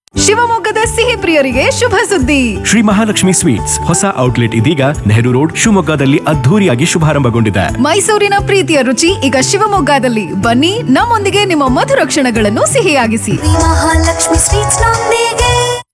ಶಿವಮೊಗ್ಗದ ಸಿಹಿ ಪ್ರಿಯರಿಗೆ ಶುಭ ಸುದ್ದಿ ಶ್ರೀ ಮಹಾಲಕ್ಷ್ಮಿ ಸ್ವೀಟ್ಸ್ ಹೊಸ ಔಟ್ಲೆಟ್ ಇದೀಗ ನೆಹರು ರೋಡ್ ಶಿವಮೊಗ್ಗದಲ್ಲಿ ಅದ್ಧೂರಿಯಾಗಿ ಶುಭಾರಂಭಗೊಂಡಿದೆ ಮೈಸೂರಿನ ಪ್ರೀತಿಯ ರುಚಿ ಈಗ ಶಿವಮೊಗ್ಗದಲ್ಲಿ ಬನ್ನಿ ನಮ್ಮೊಂದಿಗೆ ನಿಮ್ಮ ಮಧುರ ಕ್ಷಣಗಳನ್ನು ಸಿಹಿಯಾಗಿಸಿ ಮಹಾಲಕ್ಷ್ಮಿ ಸ್ವೀಟ್ಸ್ ನೊಂದಿಗೆ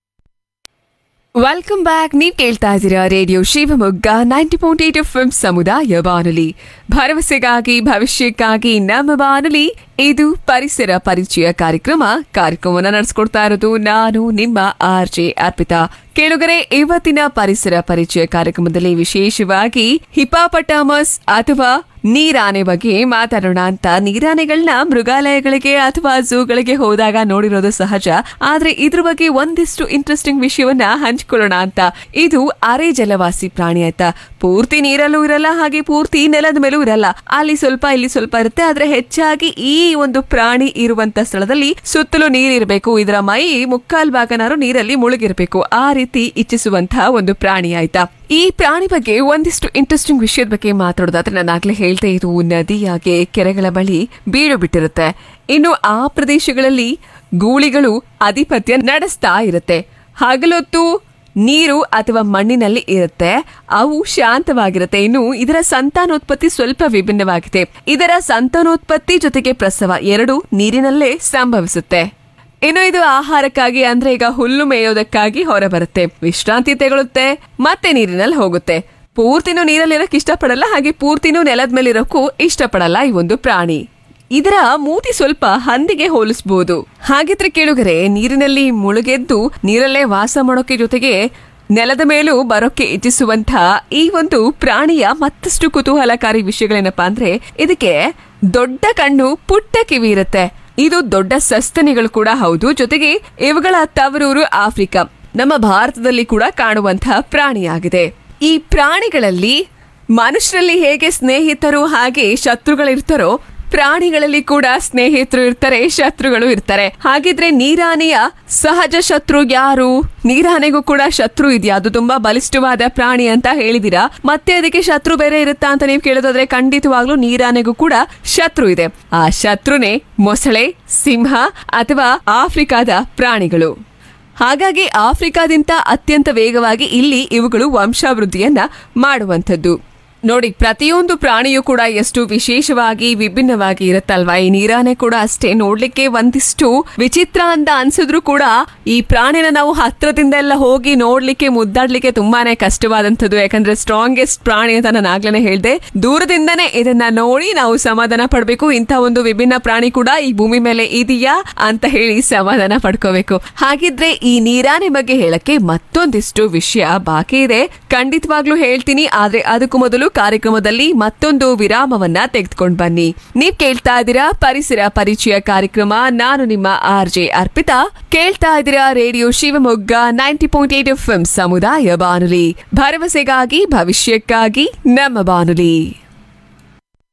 ವೆಲ್ಕಮ್ ಬ್ಯಾಕ್ ನೀವು ಕೇಳ್ತಾ ಇದ್ದೀರಾ radio Shivamogga ninety point eight F ಸಮುದಾಯ ಬಾನುಲಿ ಭರವಸೆಗಾಗಿ ಭವಿಷ್ಯಕ್ಕಾಗಿ ನಮ್ಮ ಬಾನುಲಿ ಇದು ಪರಿಸರ ಪರಿಚಯ ಕಾರ್ಯಕ್ರಮ ಕಾರ್ಯಕ್ರಮವನ್ನು ನಡೆಸ್ಕೊಡ್ತಾ ಇರೋದು ನಾನು ನಿಮ್ಮ ಆರ್ ಜೆ ಅರ್ಪಿತಾ ಕೇಳುಗರೆ ಇವತ್ತಿನ ಪರಿಸರ ಪರಿಚಯ ಕಾರ್ಯಕ್ರಮದಲ್ಲಿ ವಿಶೇಷವಾಗಿ ಹಿಪಾಪಟಾಮಸ್ ಅಥವಾ ನೀರಾನೆ ಬಗ್ಗೆ ಮಾತಾಡೋಣ ಅಂತ ನೀರಾನೆಗಳನ್ನ ಮೃಗಾಲಯಗಳಿಗೆ ಅಥವಾ ಝೂಗಳಿಗೆ ಹೋದಾಗ ನೋಡಿರೋದು ಸಹಜ ಆದ್ರೆ ಇದ್ರ ಬಗ್ಗೆ ಒಂದಿಷ್ಟು ಇಂಟ್ರೆಸ್ಟಿಂಗ್ ವಿಷಯವನ್ನ ಹಂಚ್ಕೊಳ್ಳೋಣ ಅಂತ ಇದು ಅರೆ ಜಲವಾಸಿ ಪ್ರಾಣಿ ಆಯ್ತಾ ಪೂರ್ತಿ ನೀರಲ್ಲೂ ಇರಲ್ಲ ಹಾಗೆ ಪೂರ್ತಿ ನೆಲದ ಮೇಲೂ ಇರಲ್ಲ ಅಲ್ಲಿ ಸ್ವಲ್ಪ ಇಲ್ಲಿ ಸ್ವಲ್ಪ ಇರುತ್ತೆ ಆದ್ರೆ ಹೆಚ್ಚಾಗಿ ಈ ಒಂದು ಪ್ರಾಣಿ ಇರುವಂತ ಸ್ಥಳದಲ್ಲಿ ಸುತ್ತಲೂ ನೀರಿರಬೇಕು ಇದರ ಮೈ ಮುಕ್ಕಾಲ್ ಭಾಗನಾರು ನೀರಲ್ಲಿ ಮುಳುಗಿರ್ಬೇಕು ಆ ರೀತಿ ಇಚ್ಛಿಸುವಂತಹ ಒಂದು ಪ್ರಾಣಿ ಆಯ್ತಾ ಈ ಪ್ರಾಣಿ ಬಗ್ಗೆ ಒಂದಿಷ್ಟು ಇಂಟ್ರೆಸ್ಟಿಂಗ್ ವಿಷಯದ ಬಗ್ಗೆ ಮಾತಾಡೋದಾದ್ರೆ ನಾನು ಆಗ್ಲೇ ಹೇಳ್ತಾ ಇದು ನದಿಯಾಗೆ ಕೆರೆಗಳ ಬಳಿ ಬೀಡು ಬಿಟ್ಟಿರುತ್ತೆ ಇನ್ನು ಆ ಪ್ರದೇಶಗಳಲ್ಲಿ ಗೂಳಿಗಳು ಆಧಿಪತ್ಯ ನಡೆಸ್ತಾ ಇರುತ್ತೆ ಹಗಲೊತ್ತು ನೀರು ಅಥವಾ ಮಣ್ಣಿನಲ್ಲಿ ಇರುತ್ತೆ ಅವು ಶಾಂತವಾಗಿರುತ್ತೆ ಇನ್ನು ಇದರ ಸಂತಾನೋತ್ಪತ್ತಿ ಸ್ವಲ್ಪ ವಿಭಿನ್ನವಾಗಿದೆ ಇದರ ಸಂತಾನೋತ್ಪತ್ತಿ ಜೊತೆಗೆ ಪ್ರಸವ ಎರಡು ನೀರಿನಲ್ಲೇ ಸಂಭವಿಸುತ್ತೆ ಇನ್ನು ಇದು ಆಹಾರಕ್ಕಾಗಿ ಅಂದ್ರೆ ಈಗ ಹುಲ್ಲು ಮೇಯೋದಕ್ಕಾಗಿ ಹೊರಬರುತ್ತೆ ವಿಶ್ರಾಂತಿ ತೆಗೊಳುತ್ತೆ ಮತ್ತೆ ನೀರಿನಲ್ಲಿ ಹೋಗುತ್ತೆ ಪೂರ್ತಿನೂ ನೀರಲ್ಲಿರಕ್ ಇಷ್ಟಪಡಲ್ಲ ಹಾಗೆ ಪೂರ್ತಿನೂ ನೆಲದ ಮೇಲೆ ಇರೋಕ್ಕೂ ಇಷ್ಟಪಡಲ್ಲ ಈ ಒಂದು ಪ್ರಾಣಿ ಇದರ ಮೂತಿ ಸ್ವಲ್ಪ ಹಂದಿಗೆ ಹೋಲಿಸಬಹುದು ಹಾಗಿದ್ರೆ ಕೇಳುಗರೆ ನೀರಿನಲ್ಲಿ ಮುಳುಗೆದ್ದು ನೀರಲ್ಲೇ ವಾಸ ಮಾಡೋಕೆ ಜೊತೆಗೆ ನೆಲದ ಮೇಲೂ ಬರೋಕೆ ಇಚ್ಛಿಸುವಂತಹ ಈ ಒಂದು ಪ್ರಾಣಿಯ ಮತ್ತಷ್ಟು ಕುತೂಹಲಕಾರಿ ವಿಷಯಗಳೇನಪ್ಪಾ ಅಂದ್ರೆ ಇದಕ್ಕೆ ದೊಡ್ಡ ಕಣ್ಣು ಪುಟ್ಟ ಕಿವಿ ಇರುತ್ತೆ ಇದು ದೊಡ್ಡ ಸಸ್ತನಿಗಳು ಕೂಡ ಹೌದು ಜೊತೆಗೆ ಇವುಗಳ ತವರೂರು ಆಫ್ರಿಕಾ ನಮ್ಮ ಭಾರತದಲ್ಲಿ ಕೂಡ ಕಾಣುವಂತಹ ಪ್ರಾಣಿಯಾಗಿದೆ ಈ ಪ್ರಾಣಿಗಳಲ್ಲಿ ಮನುಷ್ಯರಲ್ಲಿ ಹೇಗೆ ಸ್ನೇಹಿತರು ಹಾಗೆ ಶತ್ರುಗಳಿರ್ತಾರೋ ಪ್ರಾಣಿಗಳಲ್ಲಿ ಕೂಡ ಸ್ನೇಹಿತರು ಇರ್ತಾರೆ ಶತ್ರುಗಳು ಇರ್ತಾರೆ ಹಾಗಿದ್ರೆ ನೀರಾನೆಯ ಸಹಜ ಶತ್ರು ಯಾರು ನೀರಾನೆಗೂ ಕೂಡ ಶತ್ರು ಇದೆಯಾ ಅದು ತುಂಬಾ ಬಲಿಷ್ಠವಾದ ಪ್ರಾಣಿ ಅಂತ ಹೇಳಿದಿರಾ ಮತ್ತೆ ಅದಕ್ಕೆ ಶತ್ರು ಬೇರೆ ಇರುತ್ತಾ ಅಂತ ನೀವು ಕೇಳೋದಾದ್ರೆ ಖಂಡಿತವಾಗ್ಲೂ ನೀರಾನೆಗೂ ಕೂಡ ಶತ್ರು ಇದೆ ಆ ಶತ್ರುನೇ ಮೊಸಳೆ ಸಿಂಹ ಅಥವಾ ಆಫ್ರಿಕಾದ ಪ್ರಾಣಿಗಳು ಹಾಗಾಗಿ ಆಫ್ರಿಕಾದಿಂದ ಅತ್ಯಂತ ವೇಗವಾಗಿ ಇಲ್ಲಿ ಇವುಗಳು ವಂಶಾವೃದ್ಧಿಯನ್ನ ಮಾಡುವಂಥದ್ದು ನೋಡಿ ಪ್ರತಿಯೊಂದು ಪ್ರಾಣಿಯೂ ಕೂಡ ಎಷ್ಟು ವಿಶೇಷವಾಗಿ ವಿಭಿನ್ನವಾಗಿ ಇರುತ್ತಲ್ವಾ ಈ ನೀರಾನೆ ಕೂಡ ಅಷ್ಟೇ ನೋಡ್ಲಿಕ್ಕೆ ಒಂದಿಷ್ಟು ವಿಚಿತ್ರ ಅಂತ ಅನ್ಸಿದ್ರು ಕೂಡ ಈ ಪ್ರಾಣಿನ ನಾವು ಹತ್ರದಿಂದ ಎಲ್ಲ ಹೋಗಿ ನೋಡ್ಲಿಕ್ಕೆ ಮುದ್ದಾಡ್ಲಿಕ್ಕೆ ತುಂಬಾನೇ ಕಷ್ಟವಾದಂಥದ್ದು ಯಾಕಂದ್ರೆ ಸ್ಟ್ರಾಂಗೆಸ್ಟ್ ಪ್ರಾಣಿ ಅಂತ ನಾನು ಆಗ್ಲೇ ಹೇಳ್ದೆ ದೂರದಿಂದನೇ ಇದನ್ನ ನೋಡಿ ನಾವು ಸಮಾಧಾನ ಪಡ್ಬೇಕು ಇಂಥ ಒಂದು ವಿಭಿನ್ನ ಪ್ರಾಣಿ ಕೂಡ ಈ ಭೂಮಿ ಮೇಲೆ ಇದೆಯಾ ಅಂತ ಹೇಳಿ ಸಮಾಧಾನ ಪಡ್ಕೋಬೇಕು ಹಾಗಿದ್ರೆ ಈ ನೀರಾನೆ ಬಗ್ಗೆ ಹೇಳಕ್ಕೆ ಮತ್ತೊಂದಿಷ್ಟು ವಿಷಯ ಬಾಕಿ ಇದೆ ಖಂಡಿತವಾಗ್ಲೂ ಹೇಳ್ತೀನಿ ಆದ್ರೆ ಅದಕ್ಕೂ ಮೊದಲು ಕಾರ್ಯಕ್ರಮದಲ್ಲಿ ಮತ್ತೊಂದು ವಿರಾಮವನ್ನ ತೆಗೆದುಕೊಂಡು ಬನ್ನಿ ನೀವ್ ಕೇಳ್ತಾ ಇದ್ದೀರಾ ಪರಿಸರ ಪರಿಚಯ ಕಾರ್ಯಕ್ರಮ ನಾನು ನಿಮ್ಮ ಆರ್ ಜೆ ಅರ್ಪಿತಾ ಕೇಳ್ತಾ ಇದ್ದೀರಾ radio Shivamogga ninety point eight F ಸಮುದಾಯ ಬಾನುಲಿ ಭರವಸೆಗಾಗಿ ಭವಿಷ್ಯಕ್ಕಾಗಿ ನಮ್ಮ ಬಾನುಲಿ